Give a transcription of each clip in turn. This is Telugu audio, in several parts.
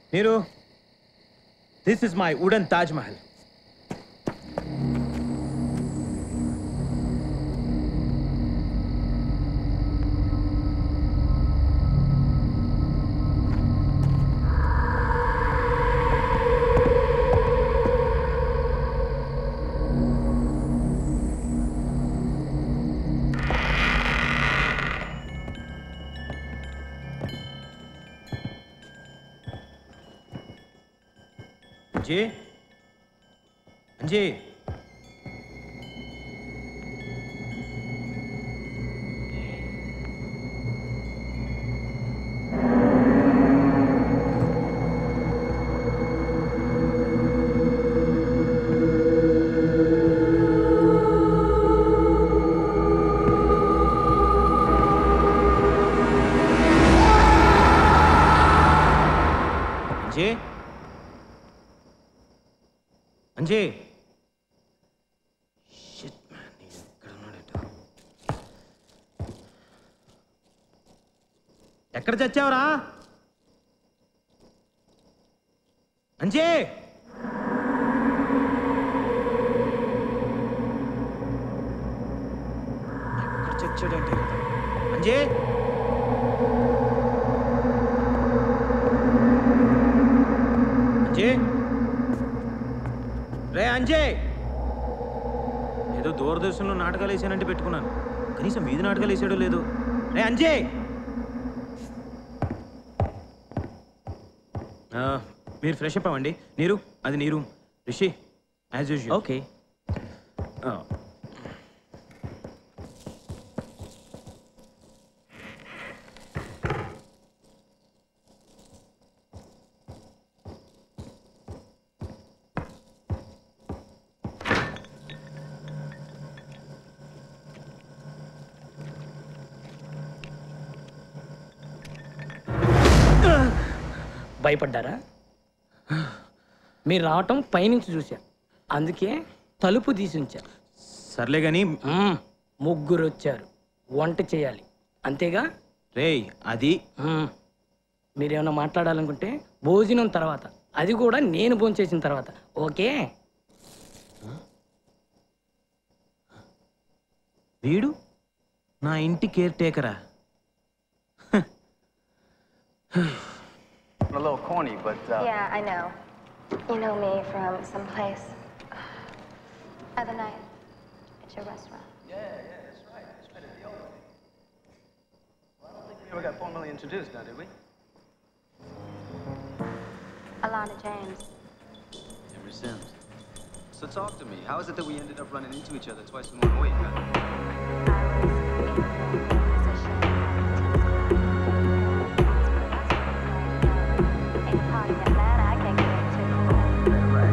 నీరు this is my wooden Taj Mahal Anji Anji Anji Anji Shit, man, నేను ఎక్కడ ఉన్నాడేంటో. ఎక్కడ చచ్చావురా అంజీ ఎక్కడ చచ్చాడంటే అంజీ అంజీ రే అంజయ్ ఏదో దూరదర్శన్లో నాటకాలు వేసానంటే పెట్టుకున్నాను కనీసం వీధి నాటకాలు వేసాడో లేదు రే అంజయ్ ఆ, మీరు ఫ్రెష్ అప్ అవ్వండి నీరు అది నీరు రిషి యాజ్ యూజువల్ ఓకే భయపడ్డారా మీరు రావటం పైనుంచి చూసా అందుకే తలుపు తీసి ఉంచా సర్లే కానీ మ్మ్. ముగ్గురు వచ్చారు వంట చేయాలి అంతేగా రేయ్ అది మ్మ్. మీరేమైనా మాట్లాడాలనుకుంటే భోజనం తర్వాత అది కూడా నేను భోంచేసిన తర్వాత ఓకే వీడు నా ఇంటి కేర్ టేకరా A little corny, but uh, Yeah, I know. You know me from someplace. Other night at your restaurant. we never got formally introduced, now did we? Alana James. Ever since. So talk to me. How is it that we ended up running into each other twice in one week? Huh? I was in your position. Any party in Atlanta, I can't get into. That's right.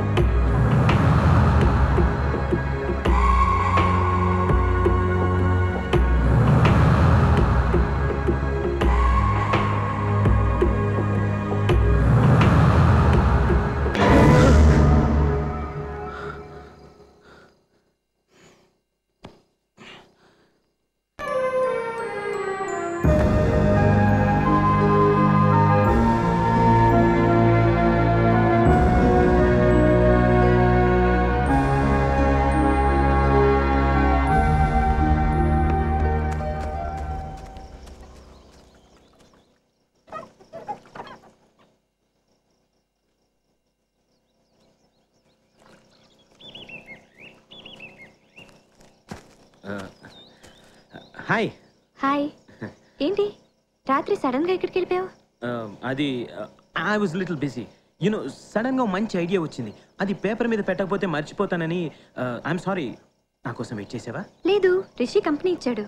Hi hi ఏంటి రాత్రి సడన్ గా ఎక్కడికి వెళ్ళిపోయావు అది I was little busy you know సడన్గా మంచి ఐడియా వచ్చింది అది పేపర్ మీద పెట్టకపోతే మర్చిపోతానని ఐఎమ్ సారీ నా కోసం వెయిట్ చేసావా లేదు రిషి కంపెనీ ఇచ్చాడు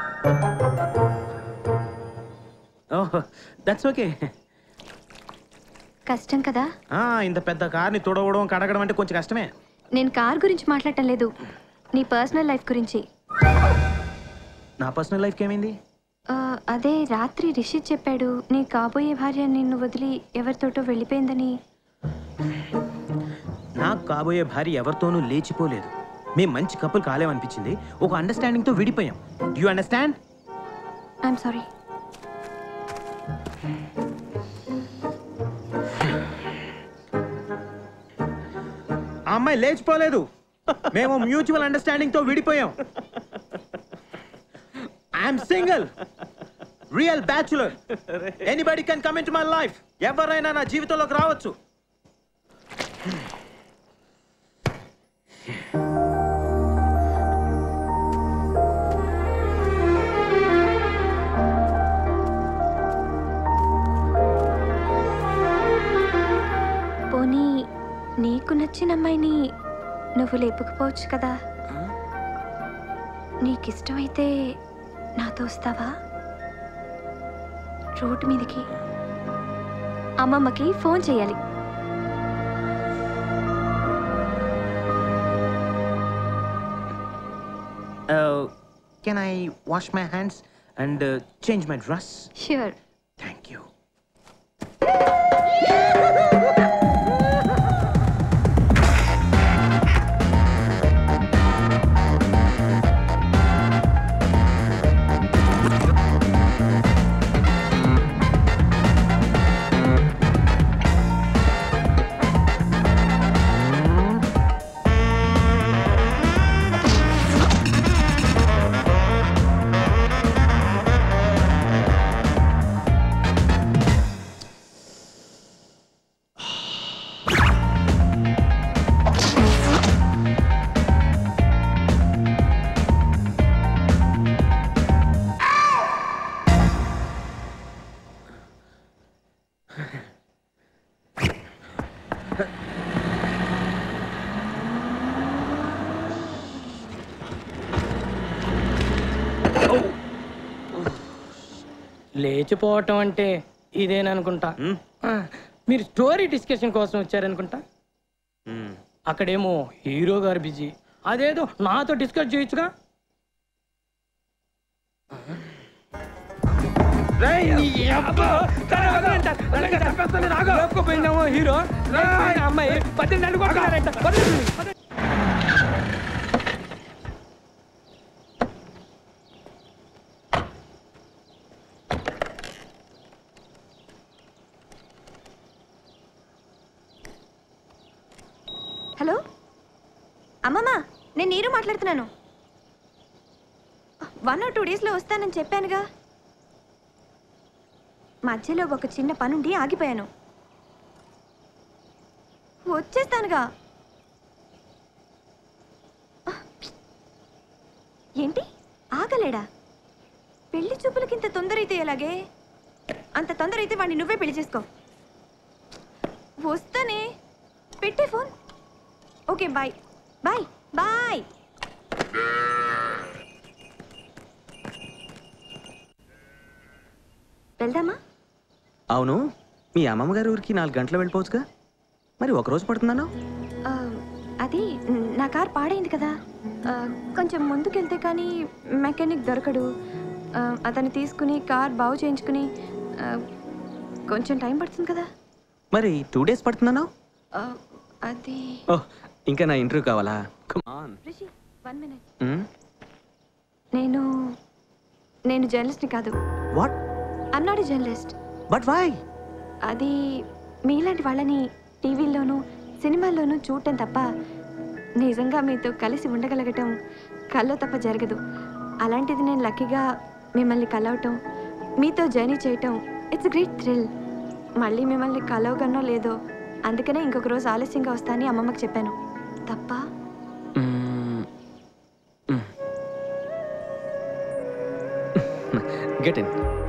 ఓహ్ దట్స్ ఓకే కష్టం కదా ఇంత పెద్ద కార్ని తుడవడం కడగడం అంటే కొంచెం కష్టమే నేను కార్ గురించి మాట్లాడటం లేదు నీ పర్సనల్ లైఫ్ గురించి నా పర్సనల్ లైఫ్కి ఏమైంది ఆ, అదే రాత్రి రిషి చెప్పాడు నీ కాబోయే భార్య నిన్ను వదిలి ఎవరితోటో వెళ్ళిపోయిందని నాకు కాబోయే భార్య ఎవరితోనూ లేచిపోలేదు మేము మంచి కప్పులు కాలేమనిపించింది ఒక అండర్స్టాండింగ్తో విడిపోయాం యూ అండర్స్టాండ్ ఐఎమ్ సారీ అమ్మాయి లేచిపోలేదు మేము మ్యూచువల్ అండర్స్టాండింగ్ తో విడిపోయాం I'm single real bachelor anybody can come in to my life ఎవరైనా నా జీవితంలోకి రావచ్చు పోనీ నీకు నచ్చిన అమ్మాయిని నువ్వు లేపుకుపోవచ్చు కదా నీకు ఇష్టమైతే నాతో వస్తావా రోడ్డు మీదకి అమ్మమ్మకి ఫోన్ చేయాలి can I wash my hands and change my dress sure thank you లేచిపోవటం అంటే ఇదేననుకుంటా ఆ, మీరు స్టోరీ డిస్కషన్ కోసం వచ్చారనుకుంటా అక్కడేమో హీరో గారు బిజీ అదేదో నాతో డిస్కస్ చేయొచ్చుగా పోయిందేమో హీరో అమ్మాయి పద్దెనిమిది అనుకుంటున్నారంట పద్దెనిమిది. హలో అమ్మమ్మ నేను నీరు మాట్లాడుతున్నాను వన్ ఆర్ టూ డేస్లో వస్తానని చెప్పానుగా మధ్యలో ఒక చిన్న పనుండి ఆగిపోయాను వచ్చేస్తానుగా ఏంటి ఆగలేడా పెళ్లి చూపులకింత తొందర అయితే ఎలాగే అంత తొందర అయితే వాడిని నువ్వే పెళ్లి చేసుకో వస్తానే పెట్టే phone okay bye bye bye వెళ్దామా అవును మీ అమ్మమ్మ గారి ఊరికి నాలుగు గంటలు వెళ్ళిపోవచ్చుగా మరి ఒక రోజు పడుతుందన్నా ఆ, అది మ్, నా కార్ పాడైంది కదా ఆ, కొంచెం ముందుకెళ్తే కానీ మెకానిక్ దొరకడు ఆ, అతన్ని తీసుకుని కార్ బాగు చేయించుకుని ఆ, కొంచెం టైం పడుతుంది కదా మరి టూ డేస్ పడుతుందన్నా ఆ, అది ఓహ్ ఇంకా నా ఇంటర్వ్యూ కావాలా కమాన్ రిషి వన్ మినిట్ నేను నేను జర్నలిస్ట్ని కాదు what I'm not journalist but why అది మీలాంటి వాళ్ళని టీవీల్లోనూ సినిమాల్లోనూ చూడటం తప్ప నిజంగా మీతో కలిసి ఉండగలగటం కల్లో తప్ప జరగదు అలాంటిది నేను లక్కీగా మిమ్మల్ని కలవటం మీతో జర్నీ చేయటం ఇట్స్ గ్రేట్ థ్రిల్ మళ్ళీ మిమ్మల్ని కలవగనో లేదో అందుకనే ఇంకొక రోజు ఆలస్యంగా వస్తా అని అమ్మమ్మకి చెప్పాను తప్ప గెట్ ఇన్